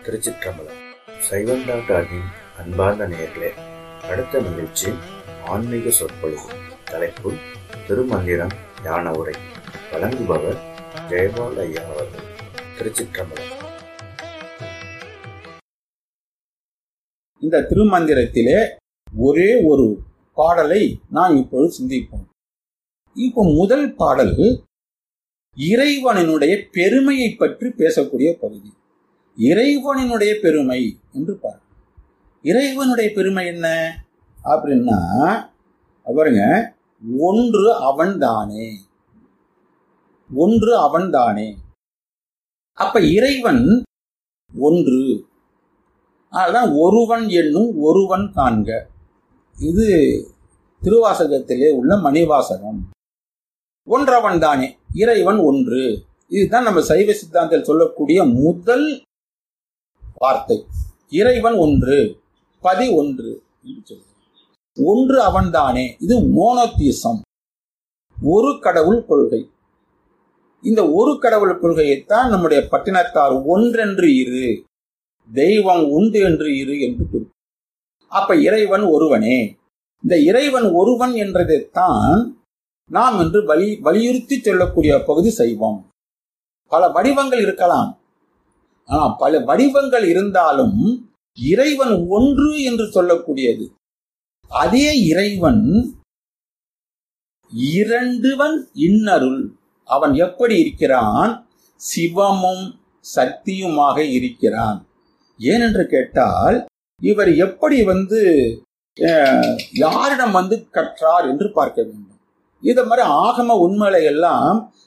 திருச்சிற்றம்பலம் சைவம் டாக்டரின் அன்பார்ந்த நேயர்களே அடுத்த நிகழ்ச்சி ஆன்மீக சொற்பொழிவு தலைப்பு திருமந்திரம் ஞான உரை வழங்குபவர் ஜெயபால் ஐயா அவர்கள் திருச்சிற்றம்பலம் இந்த திருமந்திரத்திலே ஒரே ஒரு பாடலை நாம் இப்பொழுது சிந்திப்போம் இப்போ முதல் பாடல் இறைவனினுடைய பெருமையை பற்றி பேசக்கூடிய பகுதி இறைவனினுடைய பெருமை என்று பாரு இறைவனுடைய பெருமை என்ன அப்படின்னா பாருங்க ஒன்று அவன்தானே ஒன்று அவன்தானே அப்ப இறைவன் ஒன்று அதான் ஒருவன் என்னும் ஒருவன் காண்க இது திருவாசகத்திலே உள்ள மணிவாசகம் ஒன்றவன் தானே இறைவன் ஒன்று இதுதான் நம்ம சைவ சித்தாந்தத்தில் சொல்லக்கூடிய முதல் வார்த்தை இறைவன் ஒன்று பதி ஒன்று என்று சொல்லுது ஒன்று அவன்தானே இது மோனோத்தீசம் ஒரு கடவுள் கொள்கை இந்த ஒரு கடவுள் கொள்கையைத்தான் நம்முடைய பட்டினத்தார் ஒன்றென்று இரு தெய்வம் உண்டு என்று இரு என்று குறிப்பிடும் அப்ப இறைவன் ஒருவனே இந்த இறைவன் ஒருவன் என்றதைத்தான் நாம் என்று வலி வலியுறுத்தி சொல்லக்கூடிய பகுதி சைவம் பல வடிவங்கள் இருக்கலாம் ஆனா பல வடிவங்கள் இருந்தாலும் இறைவன் ஒன்று என்று சொல்லக்கூடியது அதே இறைவன் இரண்டுவன் இன்னருள் அவன் எப்படி இருக்கிறான் சிவமும் சக்தியுமாக இருக்கிறான் ஏனென்று கேட்டால் இவர் எப்படி வந்து யாரிடம் வந்து கற்றார் என்று பார்க்க வேண்டும் இதை மாதிரி ஆகம உண்மைகளை எல்லாம்